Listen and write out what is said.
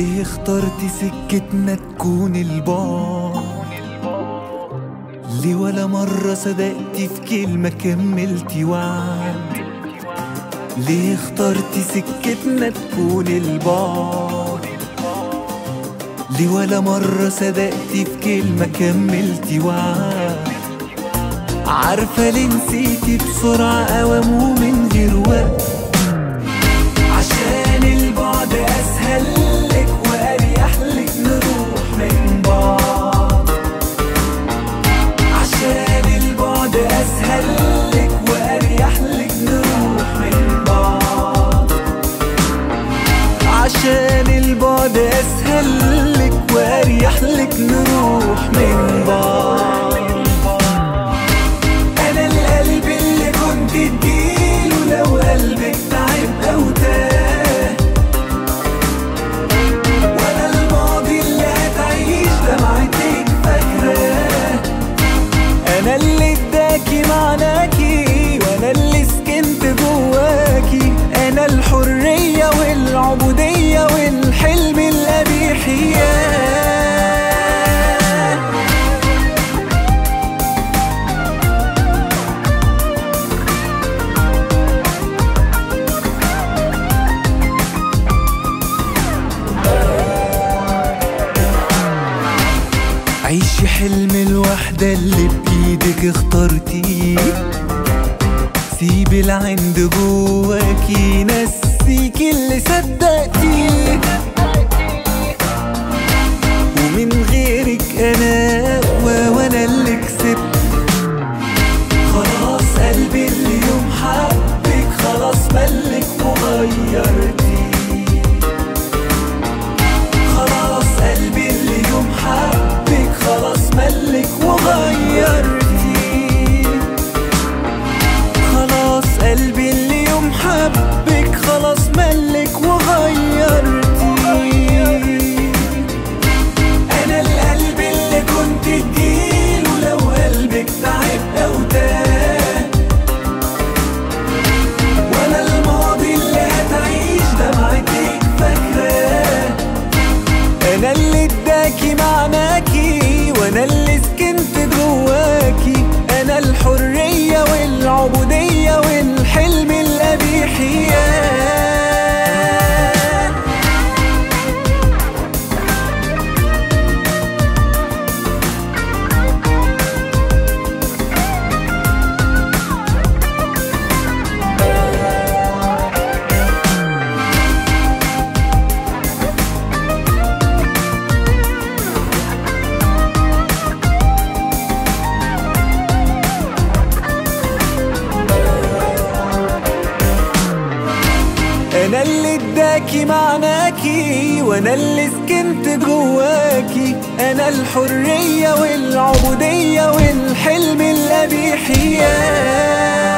ليه اخترت سكتنا تكون البعد ليه ولا مرة صدقت في كلمة كملتي وعد ليه اخترت سكتنا تكون البعد ليه ولا مرة صدقت في كلمة كملتي وعد عارفة ليه نسيتي بسرعة أوام ومن غير وقت عشان البعد أسهل لك وأريح لك نروح من بعض عشان البعد أسهل لك وأريح لك نروح من بعض عشان البعد أسهل لك وأريح لك نروح من بعض أنا القلب اللي كنت تجيله لو قلبك تعب أو تاه وأنا الماضي اللي هتعيش دمعتك فاكراه أنا اللي اداكي معناكي وأنا اللي سكنت جواكي أنا الحرية والعبودية والحلم الأبيحية عيشي حلم الوحدة اللي بإيدك اخترتيه سيبي العند جواكي نسيكي اللي صدقتيه ومن غيرك أنا أقوى وأنا اللي كسبت خلاص قلبي اللي يوم حبك خلاص ملك وغيرتي خلاص قلبي اللي يوم حبك خلاص ملك وغيرتي خلاص قلبي اللي يوم حبك خلاص ملك وغيرتي انا القلب اللي كنت تجيله لو قلبك تعب او تاه وانا الماضي اللي هتعيش دمعتك فاكراه انا اللي اداكي معناكي وانا اللي سكنت جواكي انا الحرية والعبودية والحلم الأبيحية انا اللي اداكي معناكي وانا اللي سكنت جواكي انا الحرية والعبودية والحلم الأبيحية